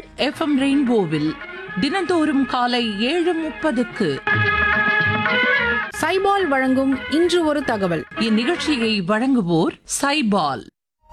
FM ரெயின்போவில் தினந்தோறும் காலை ஏழு முப்பதுக்கு சைபால் வழங்கும் இன்று ஒரு தகவல் இந்நிகழ்ச்சியை வழங்குவோர் சைபால்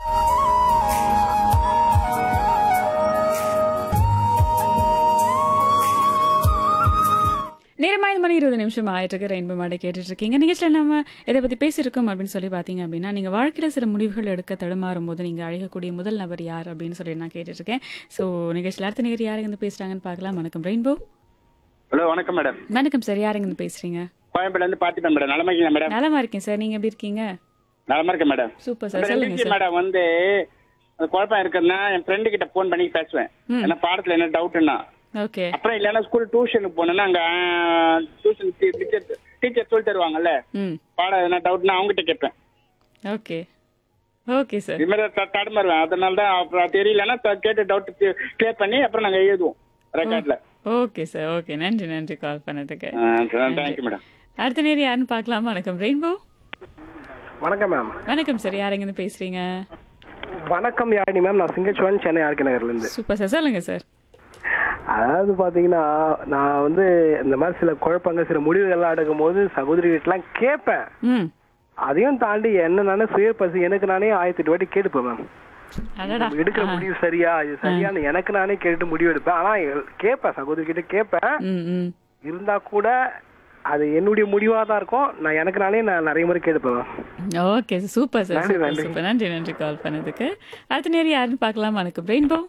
நேரம் ஐந்து மணி இருபது நிமிஷம் ஆயிட்டு இருக்கு ரெயின்போ மாடை கேட்டுட்டு இருக்கீங்க நிகழ்ச்சியில் நம்ம எதை பத்தி பேசியிருக்கோம் அப்படின்னு சொல்லி பார்த்தீங்க அப்படின்னா நீங்க வாழ்க்கையில சில முடிவுகள் எடுக்க தடுமாறும் போது நீங்க அழைக்கக்கூடிய முதல் நபர் யார் அப்படின்னு சொல்லி நான் கேட்டுட்டு இருக்கேன் ஸோ நிகழ்ச்சியில் அடுத்த நேரம் யாருங்க இருந்து பேசுறாங்கன்னு பார்க்கலாம் வணக்கம் ரெயின்போ ஹலோ வணக்கம் மேடம் வணக்கம் சார் யாருங்க இருந்து பேசுறீங்க கோயம்பேடுல இருந்து பார்த்துட்டேன் மேடம் நலமா இருக்கீங்களா மேடம் நலமா இருக்கேன் சார் நீங்க எப்படி இருக்கீங்க நலமா இருக்கேன் மேடம் சூப்பர் சார் சொல்லுங்க ரெண்டுக்கு சார் மேடம் வந்து அது குழப்பம் இருக்குன்னா என் ஃப்ரெண்டு கிட்ட ஃபோன் பண்ணி பேசுவேன் ம். ஏன்னா பாடத்துல என்ன டவுட்னா ஓகே அப்புறம் இல்லைன்னா ஸ்கூல் டியூஷனுக்கு போனேன்னா அங்க டியூஷன் டீச்சர் டீச்சர் சொல்லி தருவாங்கல்ல ம் பாடம் எதனா டவுட்னா அவங்ககிட்ட கேட்பேன் ஓகே ஓகே சார் இது மாதிரி த- தடுமாறுவேன் அதனால தான் அப்புறம் தெரியலன்னா த- கேட்டு டவுட் கிளியர் பண்ணி அப்புறம் நாங்க எழுதுவோம் ரெக்கார்ட்ல ஓகே சார் ஓகே நன்றி நன்றி கால் பண்ணதுக்கு தேங்க்யூ மேடம் அடுத்த நேரம் யாருன்னு பார்க்கலாம் வணக்கம் ரெயின்போ வணக்கம் மேம் வணக்கம் சார் யாருங்க இருந்து பேசுறீங்க வணக்கம் யாழினி மேம் நான் சிங்கச்சுவன் சென்னை ஆர்கே நகர்ல இருந்து சூப்பர் சார் சொல்லுங்க சார் அதாவது பாத்தீங்கன்னா நான் வந்து இந்த மாதிரி சில குழப்பங்கள் சில முடிவுகள்லாம் எடுக்கும் போது சகோதரி வீட்டுலாம் கேட்பேன் ம் அதையும் தாண்டி என்ன நானே சுய பசி எனக்கு நானே ஆயிரத்தி எட்டு வாட்டி கேட்டுப்பேன் மேம் அடடா எடுக்கிற முடிவு சரியா இது சரியான்னு எனக்கு நானே கேட்டு முடிவு எடுப்பேன் ஆனா எ- கேட்பேன் சகோதரி கிட்ட கேட்பேன் ம் ம் இருந்தா கூட அது என்னுடைய முடிவா தான் இருக்கும் நான் எனக்கு நானே நான் நிறைய முறை கேட்டுப்பேன் மேம் ஓகே சூப்பர் சார் நன்றி, சூப்பர் நன்றி. சூப்பர் நன்றி நன்றி கால் பண்ணதுக்கு அடுத்த நேரம் யாருன்னு பார்க்கலாம் வணக்கம் ரெயின்போ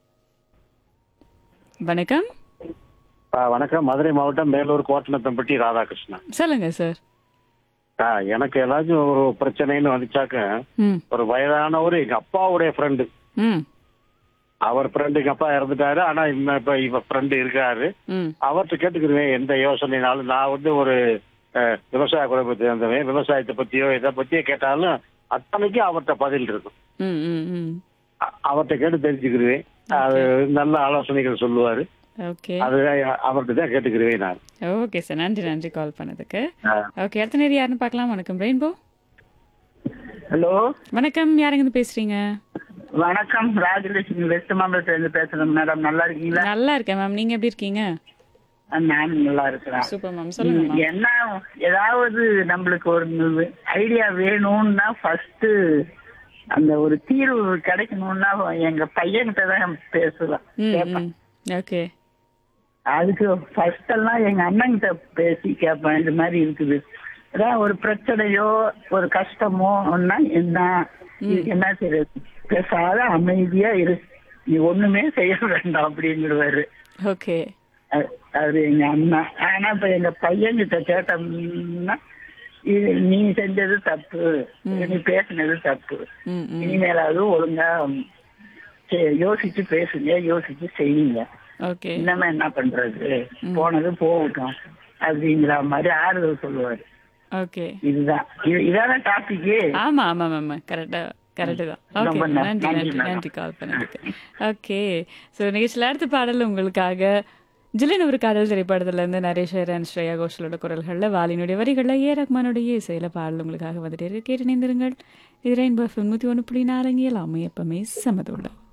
வணக்கம் ஆ, வணக்கம் மதுரை மாவட்டம் மேலூர் கோட்டனத்தம்பட்டி ராதாகிருஷ்ணன் சொல்லுங்க சார் ஆ, எனக்கு ஏதாச்சும் ஒரு பிரச்சனைன்னு வந்துச்சாக்க ம் ஒரு வயதானவர் எங்க அப்பாவுடைய ஃப்ரெண்டு ம் அவர் ஃப்ரெண்டு எங்க அப்பா இறந்துட்டாரு ஆனா இன்னும் இப்ப இவ ஃப்ரெண்டு இருக்காரு ம் அவர்கிட்ட கேட்டுக்கிருவேன் எந்த யோசனைனாலும் நான் வந்து ஒரு அஹ், விவசாய குடும்பத்தை சேர்ந்தவன் விவசாயத்தை பத்தியோ எதை பத்தியோ கேட்டாலும் அத்தனைக்கு அவர்கிட்ட பதில் இருக்கும் ம் ம் ம் அ- அவர்கிட்ட கேட்டு தெரிஞ்சுக்கிருவேன் அது நல்ல ஆலோசனைகள் சொல்லுவாரு ஓகே அது அவர்கிட்ட தான் கேட்டுக்கிருவேன் நான் ஓகே சார் நன்றி நன்றி கால் பண்ணதுக்கு ஆ. ஓகே அடுத்த நேரம் யாருன்னு பார்க்கலாம் வணக்கம் ரெயின்போ ஹலோ வணக்கம் யாருங்க இருந்து பேசுறீங்க வணக்கம் ராஜலட்சுமி வெஸ்ட் மாம்பலத்துல இருந்து பேசுறேன் மேடம் நல்லா இருக்கீங்களா நல்லா இருக்கேன் மேம் நீங்க எப்படி இருக்கீங்க நான் நல்லா இருக்கிறேன் சூப்பர் மேம் சொல்லுங்க மேம் என்ன ஏதாவது நம்மளுக்கு ஒரு ஐடியா வேணும்னா ஃபர்ஸ்ட் அந்த ஒரு தீர்வு கிடைக்கணும்னா எங்க பையன்கிட்ட தான் பேசுவேன் ம் கேட்பேன் ம் ஓகே அதுக்கு ஃபர்ஸ்ட் எல்லாம் எங்க அண்ணன்கிட்ட பேசி கேட்பேன் இந்த மாதிரி இருக்குது அதான் ஒரு பிரச்சனையோ ஒரு கஷ்டமோ ஒன்னா என்ன இதுக்கு என்ன செய்யறது பேசாத அமைதியா இரு நீ ஒண்ணுமே செய்ய வேண்டாம் அப்படிங்கிறவாரு ஓகே அ- அவரு எங்க அண்ணா ஆனா இப்ப எங்க பையன்கிட்ட கேட்டோம்னா இது நீ செஞ்சது தப்பு நீ பேசினது தப்பு ம் ம் இனிமேலாவது ஒழுங்கா சே- யோசிச்சு பேசுங்க யோசிச்சு செய்யுங்க ஓகே இன்னமே என்ன பண்றது போனது போகட்டும் அப்படிங்கிற மாதிரி ஆறுதல் சொல்லுவாரு ஓகே இதுதான் இது- இதான டாபிக் ஆமா ஆமா ஆமா கரெக்டா கரெக்டு தான் ஓகே ரொம்ப நன்றி, நன்றி நன்றி, நன்றி மேடம். நன்றி கால் பண்ணதுக்கு ஓகே ஸோ நிகழ்ச்சியில் அடுத்த பாடல் உங்களுக்காக ஜில்லின் ஒரு காதல் திரைப்படத்துல இருந்து நரேஷர் அண்ட் ஸ்ரேயா கோஷலோட குரல்களில் வாலினுடைய வரிகளில் ஏ ரஹ்மானுடைய இசையில பாடல் உங்களுக்காக வந்துட்டு இருக்கு கேட்டு நேர்ந்திருங்கள் இது ரெயின்போ தொண்ணூற்றி ஒன்று புள்ளி நாரங்கியல் அமையப்பமே சமதுள்ள